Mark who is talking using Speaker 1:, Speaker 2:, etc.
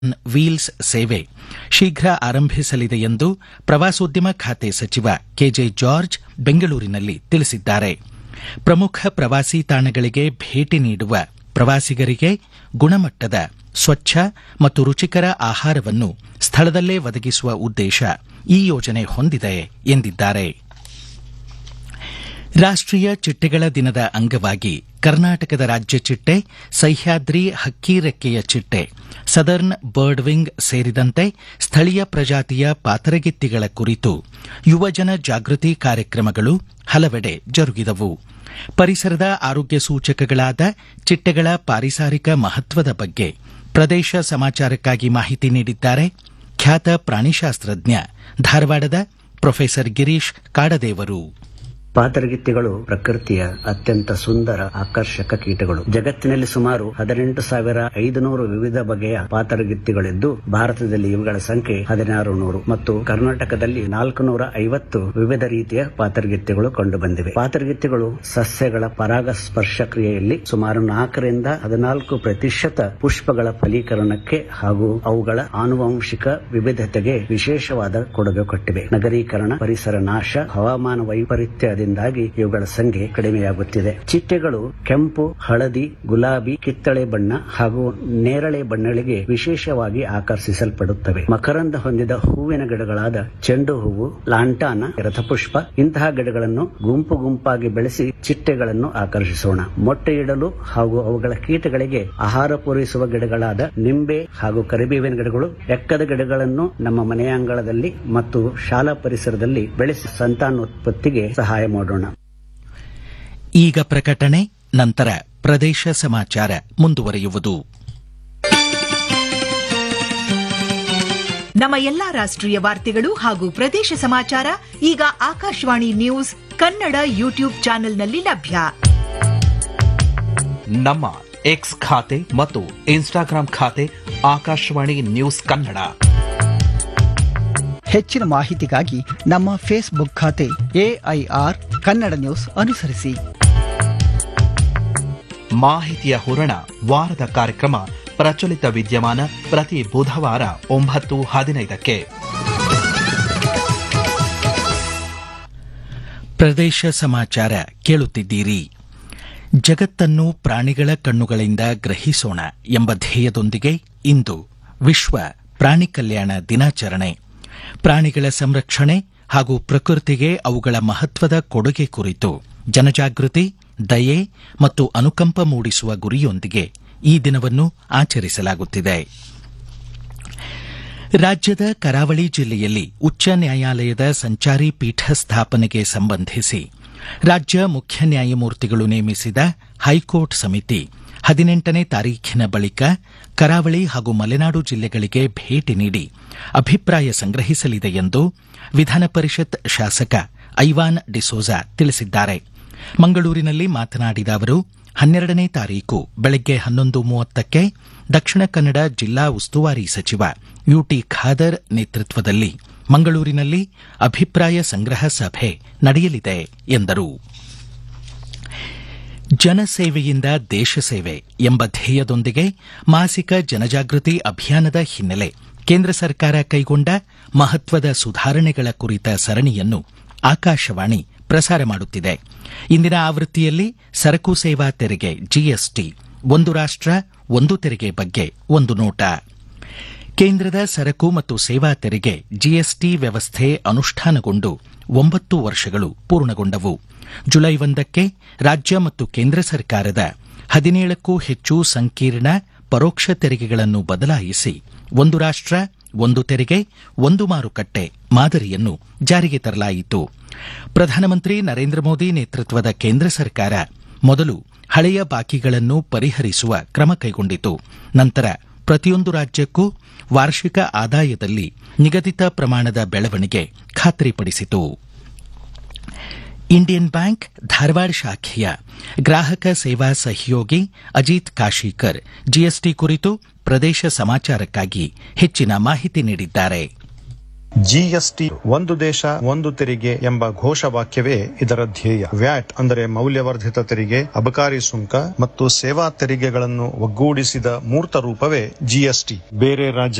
Speaker 1: wheels ಸೇವೆ ಶೀಘ್ರ ಆರಂಭಿಸಲಿದೆ ಎಂದು ಪ್ರವಾಸೋದ್ಯಮ ಖಾತೆ ಸಚಿವ ಕೆಜೆ ಜಾರ್ಜ್ ಬೆಂಗಳೂರಿನಲ್ಲಿ ತಿಳಿಸಿದ್ದಾರೆ ಪ್ರಮುಖ ಪ್ರವಾಸಿ ತಾಣಗಳಿಗೆ ಭೇಟಿ ನೀಡುವ ಪ್ರವಾಸಿಗರಿಗೆ ಗುಣಮಟ್ಟದ ಸ್ವಚ್ಛ ಮತ್ತು ರುಚಿಕರ ಆಹಾರವನ್ನು ಸ್ಥಳದಲ್ಲೇ ಒದಗಿಸುವ ಉದ್ದೇಶ ಈ ಯೋಜನೆ ಹೊಂದಿದೆ ಎಂದಿದ್ದಾರೆ ರಾಷ್ಟೀಯ ಚಿಟ್ಟೆಗಳ ದಿನದ ಅಂಗವಾಗಿ ಕರ್ನಾಟಕದ ರಾಜ್ಯ ಚಿಟ್ಟೆ ಸಹ್ಯಾದ್ರಿ ಹಕ್ಕಿರೆಕ್ಕೆಯ ಚಿಟ್ಟೆ ಸದರ್ನ್ ಬರ್ಡ್ ವಿಂಗ್ ಸೇರಿದಂತೆ ಸ್ಥಳೀಯ ಪ್ರಜಾತಿಯ ಪಾತರಗಿತ್ತಿಗಳ ಕುರಿತು ಯುವಜನ ಜಾಗೃತಿ ಕಾರ್ಯಕ್ರಮಗಳು ಹಲವೆಡೆ ಜರುಗಿದವು ಪರಿಸರದ ಆರೋಗ್ಯ ಸೂಚಕಗಳಾದ ಚಿಟ್ಟೆಗಳ ಪಾರಿಸಾರಿಕ ಮಹತ್ವದ ಬಗ್ಗೆ ಪ್ರದೇಶ ಸಮಾಚಾರಕ್ಕಾಗಿ ಮಾಹಿತಿ ನೀಡಿದ್ದಾರೆ ಖ್ಯಾತ ಪ್ರಾಣಿಶಾಸ್ತ್ರಜ್ಞ ಧಾರವಾಡದ ಪ್ರೊಫೆಸರ್ ಗಿರೀಶ್ ಕಾಡದೇವರು
Speaker 2: ಪಾತರಗಿತ್ತಿಗಳು ಪ್ರಕೃತಿಯ ಅತ್ಯಂತ ಸುಂದರ ಆಕರ್ಷಕ ಕೀಟಗಳು ಜಗತ್ತಿನಲ್ಲಿ ಸುಮಾರು ಹದಿನೆಂಟು ಸಾವಿರ ಐದುನೂರು ವಿವಿಧ ಬಗೆಯ ಪಾತರಗಿತ್ತಿಗಳಿದ್ದು ಭಾರತದಲ್ಲಿ ಇವುಗಳ ಸಂಖ್ಯೆ ಹದಿನಾರು ನೂರು ಮತ್ತು ಕರ್ನಾಟಕದಲ್ಲಿ ನಾಲ್ಕು ನೂರ ಐವತ್ತು ವಿವಿಧ ರೀತಿಯ ಪಾತರಗಿತ್ತಿಗಳು ಕಂಡುಬಂದಿವೆ ಪಾತರಗಿತ್ತಿಗಳು ಸಸ್ಯಗಳ ಪರಾಗಸ್ಪರ್ಶ ಕ್ರಿಯೆಯಲ್ಲಿ ಸುಮಾರು ನಾಲ್ಕರಿಂದ ಹದಿನಾಲ್ಕು ಪ್ರತಿಶತ ಪುಷ್ಪಗಳ ಫಲೀಕರಣಕ್ಕೆ ಹಾಗೂ ಅವುಗಳ ಆನುವಂಶಿಕ ವಿವಿಧತೆಗೆ ವಿಶೇಷವಾದ ಕೊಡುಗೆ ಕೊಟ್ಟಿವೆ ನಗರೀಕರಣ ಪರಿಸರ ನಾಶ ಹವಾಮಾನ ವೈಪರೀತ್ಯ ದಾಗಿ ಇವುಗಳ ಸಂಖ್ಯೆ ಕಡಿಮೆಯಾಗುತ್ತಿದೆ ಚಿಟ್ಟೆಗಳು ಕೆಂಪು ಹಳದಿ ಗುಲಾಬಿ ಕಿತ್ತಳೆ ಬಣ್ಣ ಹಾಗೂ ನೇರಳೆ ಬಣ್ಣಗಳಿಗೆ ವಿಶೇಷವಾಗಿ ಆಕರ್ಷಿಸಲ್ಪಡುತ್ತವೆ ಮಕರಂದ ಹೊಂದಿದ ಹೂವಿನ ಗಿಡಗಳಾದ ಚೆಂಡು ಹೂವು ಲಾಂಟಾನ ರಥಪುಷ್ಪ ಇಂತಹ ಗಿಡಗಳನ್ನು ಗುಂಪು ಗುಂಪಾಗಿ ಬೆಳೆಸಿ ಚಿಟ್ಟೆಗಳನ್ನು ಆಕರ್ಷಿಸೋಣ ಮೊಟ್ಟೆ ಇಡಲು ಹಾಗೂ ಅವುಗಳ ಕೀಟಗಳಿಗೆ ಆಹಾರ ಪೂರೈಸುವ ಗಿಡಗಳಾದ ನಿಂಬೆ ಹಾಗೂ ಕರಿಬೇವಿನ ಗಿಡಗಳು ಎಕ್ಕದ ಗಿಡಗಳನ್ನು ನಮ್ಮ ಮನೆಯ ಅಂಗಳದಲ್ಲಿ ಮತ್ತು ಶಾಲಾ ಪರಿಸರದಲ್ಲಿ ಬೆಳೆಸಿ ಸಂತಾನೋತ್ಪತ್ತಿಗೆ ಸಹಾಯ ಮಾಡೋಣ
Speaker 1: ಈಗ ಪ್ರಕಟಣೆ ನಂತರ ಪ್ರದೇಶ ಸಮಾಚಾರ ಮುಂದುವರಿಯುವುದು
Speaker 3: ನಮ್ಮ ಎಲ್ಲಾ ರಾಷ್ಟ್ರೀಯ ವಾರ್ತೆಗಳು ಹಾಗೂ ಪ್ರದೇಶ ಸಮಾಚಾರ ಈಗ ಆಕಾಶವಾಣಿ ನ್ಯೂಸ್ ಕನ್ನಡ ಯೂಟ್ಯೂಬ್ ಚಾನೆಲ್ನಲ್ಲಿ ಲಭ್ಯ
Speaker 4: ನಮ್ಮ ಎಕ್ಸ್ ಖಾತೆ ಮತ್ತು ಇನ್ಸ್ಟಾಗ್ರಾಂ ಖಾತೆ ಆಕಾಶವಾಣಿ ನ್ಯೂಸ್ ಕನ್ನಡ
Speaker 5: ಹೆಚ್ಚಿನ ಮಾಹಿತಿಗಾಗಿ ನಮ್ಮ ಫೇಸ್ಬುಕ್ ಖಾತೆ ಎಐಆರ್ ಕನ್ನಡ ನ್ಯೂಸ್ ಅನುಸರಿಸಿ
Speaker 4: ಮಾಹಿತಿಯ ಹೂರಣ ವಾರದ ಕಾರ್ಯಕ್ರಮ ಪ್ರಚಲಿತ ವಿದ್ಯಮಾನ ಪ್ರತಿ ಬುಧವಾರ ಒಂಬತ್ತು ಹದಿನೈದಕ್ಕೆ
Speaker 1: ಪ್ರದೇಶ ಸಮಾಚಾರ ಕೇಳುತ್ತಿದ್ದೀರಿ ಜಗತ್ತನ್ನು ಪ್ರಾಣಿಗಳ ಕಣ್ಣುಗಳಿಂದ ಗ್ರಹಿಸೋಣ ಎಂಬ ಧ್ಯೇಯದೊಂದಿಗೆ ಇಂದು ವಿಶ್ವ ಪ್ರಾಣಿ ಕಲ್ಯಾಣ ದಿನಾಚರಣೆ ಪ್ರಾಣಿಗಳ ಸಂರಕ್ಷಣೆ ಹಾಗೂ ಪ್ರಕೃತಿಗೆ ಅವುಗಳ ಮಹತ್ವದ ಕೊಡುಗೆ ಕುರಿತು ಜನಜಾಗೃತಿ ದಯೆ ಮತ್ತು ಅನುಕಂಪ ಮೂಡಿಸುವ ಗುರಿಯೊಂದಿಗೆ ಈ ದಿನವನ್ನು ಆಚರಿಸಲಾಗುತ್ತಿದೆ ರಾಜ್ಯದ ಕರಾವಳಿ ಜಿಲ್ಲೆಯಲ್ಲಿ ಉಚ್ಚ ನ್ಯಾಯಾಲಯದ ಸಂಚಾರಿ ಪೀಠ ಸ್ಥಾಪನೆಗೆ ಸಂಬಂಧಿಸಿ ರಾಜ್ಯ ಮುಖ್ಯ ನ್ಯಾಯಮೂರ್ತಿಗಳು ನೇಮಿಸಿದ ಹೈಕೋರ್ಟ್ ಸಮಿತಿ ಹದಿನೆಂಟನೇ ತಾರೀಖಿನ ಬಳಿಕ ಕರಾವಳಿ ಹಾಗೂ ಮಲೆನಾಡು ಜಿಲ್ಲೆಗಳಿಗೆ ಭೇಟಿ ನೀಡಿ ಅಭಿಪ್ರಾಯ ಸಂಗ್ರಹಿಸಲಿದೆ ಎಂದು ವಿಧಾನ ಪರಿಷತ್ ಶಾಸಕ ಐವಾನ್ ಡಿಸೋಜಾ ತಿಳಿಸಿದ್ದಾರೆ ಮಂಗಳೂರಿನಲ್ಲಿ ಮಾತನಾಡಿದ ಅವರು ಹನ್ನೆರಡನೇ ತಾರೀಕು ಬೆಳಗ್ಗೆ ಹನ್ನೊಂದು ಮೂವತ್ತಕ್ಕೆ ದಕ್ಷಿಣ ಕನ್ನಡ ಜಿಲ್ಲಾ ಉಸ್ತುವಾರಿ ಸಚಿವ ಯುಟಿ ಖಾದರ್ ನೇತೃತ್ವದಲ್ಲಿ ಮಂಗಳೂರಿನಲ್ಲಿ ಅಭಿಪ್ರಾಯ ಸಂಗ್ರಹ ಸಭೆ ನಡೆಯಲಿದೆ ಎಂದರು ಜನಸೇವೆಯಿಂದ ದೇಶ ಸೇವೆ ಎಂಬ ಧ್ಯೇಯದೊಂದಿಗೆ ಮಾಸಿಕ ಜನಜಾಗೃತಿ ಅಭಿಯಾನದ ಹಿನ್ನೆಲೆ ಕೇಂದ್ರ ಸರ್ಕಾರ ಕೈಗೊಂಡ ಮಹತ್ವದ ಸುಧಾರಣೆಗಳ ಕುರಿತ ಸರಣಿಯನ್ನು ಆಕಾಶವಾಣಿ ಪ್ರಸಾರ ಮಾಡುತ್ತಿದೆ ಇಂದಿನ ಆವೃತ್ತಿಯಲ್ಲಿ ಸರಕು ಸೇವಾ ತೆರಿಗೆ ಜಿಎಸ್ಟಿ ಒಂದು ರಾಷ್ಟ ಒಂದು ತೆರಿಗೆ ಬಗ್ಗೆ ಒಂದು ನೋಟ ಕೇಂದ್ರದ ಸರಕು ಮತ್ತು ಸೇವಾ ತೆರಿಗೆ ಜಿಎಸ್ಟಿ ವ್ಯವಸ್ಥೆ ಅನುಷ್ಠಾನಗೊಂಡು ಒಂಬತ್ತು ವರ್ಷಗಳು ಪೂರ್ಣಗೊಂಡವು ಜುಲೈ ಒಂದಕ್ಕೆ ರಾಜ್ಯ ಮತ್ತು ಕೇಂದ್ರ ಸರ್ಕಾರದ ಹದಿನೇಳಕ್ಕೂ ಹೆಚ್ಚು ಸಂಕೀರ್ಣ ಪರೋಕ್ಷ ತೆರಿಗೆಗಳನ್ನು ಬದಲಾಯಿಸಿ ಒಂದು ರಾಷ್ಟ ಒಂದು ತೆರಿಗೆ ಒಂದು ಮಾರುಕಟ್ಟೆ ಮಾದರಿಯನ್ನು ಜಾರಿಗೆ ತರಲಾಯಿತು ಪ್ರಧಾನಮಂತ್ರಿ ನರೇಂದ್ರ ಮೋದಿ ನೇತೃತ್ವದ ಕೇಂದ್ರ ಸರ್ಕಾರ ಮೊದಲು ಹಳೆಯ ಬಾಕಿಗಳನ್ನು ಪರಿಹರಿಸುವ ಕ್ರಮ ಕೈಗೊಂಡಿತು ನಂತರ ಪ್ರತಿಯೊಂದು ರಾಜ್ಯಕ್ಕೂ ವಾರ್ಷಿಕ ಆದಾಯದಲ್ಲಿ ನಿಗದಿತ ಪ್ರಮಾಣದ ಬೆಳವಣಿಗೆ ಖಾತ್ರಿಪಡಿಸಿತು ಇಂಡಿಯನ್ ಬ್ಯಾಂಕ್ ಧಾರವಾಡ ಶಾಖೆಯ ಗ್ರಾಹಕ ಸೇವಾ ಸಹಯೋಗಿ ಅಜಿತ್ ಕಾಶೀಕರ್ ಜಿಎಸ್ಟಿ ಕುರಿತು ಪ್ರದೇಶ ಸಮಾಚಾರಕ್ಕಾಗಿ ಹೆಚ್ಚಿನ ಮಾಹಿತಿ ನೀಡಿದ್ದಾರೆ
Speaker 6: ಜಿಎಸ್ಟಿ ಒಂದು ದೇಶ ಒಂದು ತೆರಿಗೆ ಎಂಬ ಘೋಷವಾಕ್ಯವೇ ಇದರ ಧ್ಯೇಯ ವ್ಯಾಟ್ ಅಂದರೆ ಮೌಲ್ಯವರ್ಧಿತ ತೆರಿಗೆ ಅಬಕಾರಿ ಸುಂಕ ಮತ್ತು ಸೇವಾ ತೆರಿಗೆಗಳನ್ನು ಒಗ್ಗೂಡಿಸಿದ ಮೂರ್ತ ರೂಪವೇ ಜಿಎಸ್ಟಿ ಬೇರೆ ರಾಜ್ಯ